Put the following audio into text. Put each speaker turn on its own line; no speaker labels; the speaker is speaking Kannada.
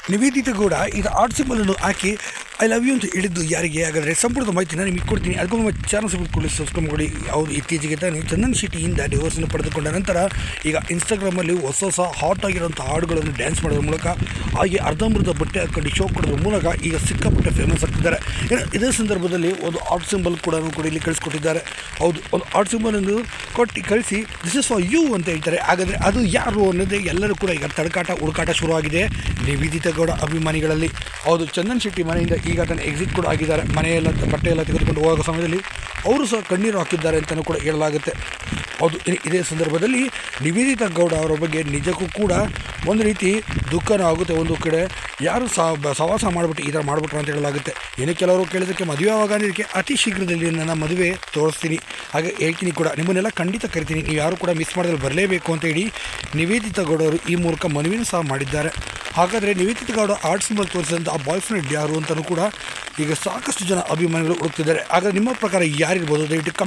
ನಿವೇದಿತ ಗೌಡ ಈಗ ಆರ್ಟ್ ಸಿಂಬಲ್ ಅನ್ನು ಹಾಕಿ ಐ ಲವ್ ಯು ಅಂತ ಹೇಳಿದ್ದು ಯಾರಿಗೆ ಹಾಗಾದರೆ ಸಂಪೂರ್ಣ ಮಾಹಿತಿನ ನಿಮಗೆ ಕೊಡ್ತೀನಿ ಅದಕ್ಕೂ ನಮ್ಮ ಚಾನಲ್ ಸಬ್ಸ್ಕ್ರೈಬ್ ಸಬ್ಸ್ಕ್ರೈಬ್ ಮಾಡಿ ಅವರು ಇತ್ತೀಚೆಗೆ ತಾನೇ ಚಂದನ್ ಶೆಟ್ಟಿಯಿಂದ ಡಿವೋರ್ಸನ್ನು ಪಡೆದುಕೊಂಡ ನಂತರ ಈಗ ಇನ್ಸ್ಟಾಗ್ರಾಮಲ್ಲಿ ಹೊಸ ಹೊಸ ಹಾಟ್ ಆಗಿರೋಂಥ ಹಾಡುಗಳನ್ನು ಡ್ಯಾನ್ಸ್ ಮಾಡೋದ್ರ ಮೂಲಕ ಹಾಗೆ ಅರ್ಧಂಬರ್ಧ ಬಟ್ಟೆ ಹಾಕೊಂಡು ಶೋ ಕೊಡೋದ್ರ ಮೂಲಕ ಈಗ ಸಿಕ್ಕಾಪಟ್ಟೆ ಫೇಮಸ್ ಆಗ್ತಿದ್ದಾರೆ ಇನ್ನು ಇದೇ ಸಂದರ್ಭದಲ್ಲಿ ಒಂದು ಆರ್ಟ್ ಸಿಂಬಲ್ ಕೂಡ ಕೂಡ ಇಲ್ಲಿ ಕಳಿಸ್ಕೊಟ್ಟಿದ್ದಾರೆ ಹೌದು ಒಂದು ಆರ್ಟ್ ಸಿಂಬಲ್ ಅನ್ನು ಕೊಟ್ಟು ಕಳಿಸಿ ದಿಸ್ ಇಸ್ ಫಾರ್ ಯು ಅಂತ ಹೇಳ್ತಾರೆ ಹಾಗಾದರೆ ಅದು ಯಾರು ಅನ್ನೋದೇ ಎಲ್ಲರೂ ಕೂಡ ಈಗ ತಡಕಾಟ ಹುಡುಕಾಟ ಶುರುವಾಗಿದೆ ನಿವೇದಿತ ಗೌಡ ಅಭಿಮಾನಿಗಳಲ್ಲಿ ಹೌದು ಚಂದನ್ ಶೆಟ್ಟಿ ಮನೆಯಿಂದ ಈಗ ತನ್ನ ಎಕ್ಸಿಟ್ ಕೂಡ ಆಗಿದ್ದಾರೆ ಮನೆಯೆಲ್ಲ ಬಟ್ಟೆ ಎಲ್ಲ ತೆಗೆದುಕೊಂಡು ಹೋಗೋ ಸಮಯದಲ್ಲಿ ಅವರು ಸಹ ಕಣ್ಣೀರು ಹಾಕಿದ್ದಾರೆ ಅಂತಲೂ ಕೂಡ ಹೇಳಲಾಗುತ್ತೆ ಹೌದು ಇನ್ನು ಇದೇ ಸಂದರ್ಭದಲ್ಲಿ ನಿವೇದಿತ ಗೌಡ ಅವರ ಬಗ್ಗೆ ನಿಜಕ್ಕೂ ಕೂಡ ಒಂದು ರೀತಿ ದುಃಖನೂ ಆಗುತ್ತೆ ಒಂದು ಕಡೆ ಯಾರು ಸಹ ಬ- ಸವಾಸ ಮಾಡಿಬಿಟ್ಟು ಈ ಥರ ಮಾಡಿಬಿಟ್ರು ಅಂತ ಹೇಳಲಾಗುತ್ತೆ ಇನ್ನು ಕೆಲವರು ಕೇಳಿದಕ್ಕೆ ಮದುವೆ ಆವಾಗ ಇದಕ್ಕೆ ಅತಿ ಶೀಘ್ರದಲ್ಲಿ ನನ್ನ ಮದುವೆ ತೋರಿಸ್ತೀನಿ ಹಾಗೆ ಹೇಳ್ತೀನಿ ಕೂಡ ನಿಮ್ಮನ್ನೆಲ್ಲ ಖಂಡಿತ ಕರಿತೀನಿ ನೀವು ಯಾರು ಕೂಡ ಮಿಸ್ ಮಾಡಿದ್ರೆ ಬರಲೇಬೇಕು ಅಂತ ಹೇಳಿ ನಿವೇದಿತ ಗೌಡ ಅವರು ಈ ಮೂಲಕ ಮನವಿನೂ ಸಹ ಮಾಡಿದ್ದಾರೆ ಹಾಗಾದರೆ ನಿವೇದಿತ ಗೌಡ ಆರ್ಟ್ ಸಿಂಬಲ್ ತೋರಿಸಿದಂಥ ಆ ಬಾಯ್ ಫ್ರೆಂಡ್ ಯಾರು ಅಂತಲೂ ಕೂಡ ಈಗ ಸಾಕಷ್ಟು ಜನ ಅಭಿಮಾನಿಗಳು ಹುಡುಕ್ತಿದ್ದಾರೆ ಹಾಗಾದ್ರೆ ನಿಮ್ಮ ಪ್ರಕಾರ ಯಾರಿರ್ಬೋದು ದಯವಿಟ್ಟು ಕಮೆಂಟ್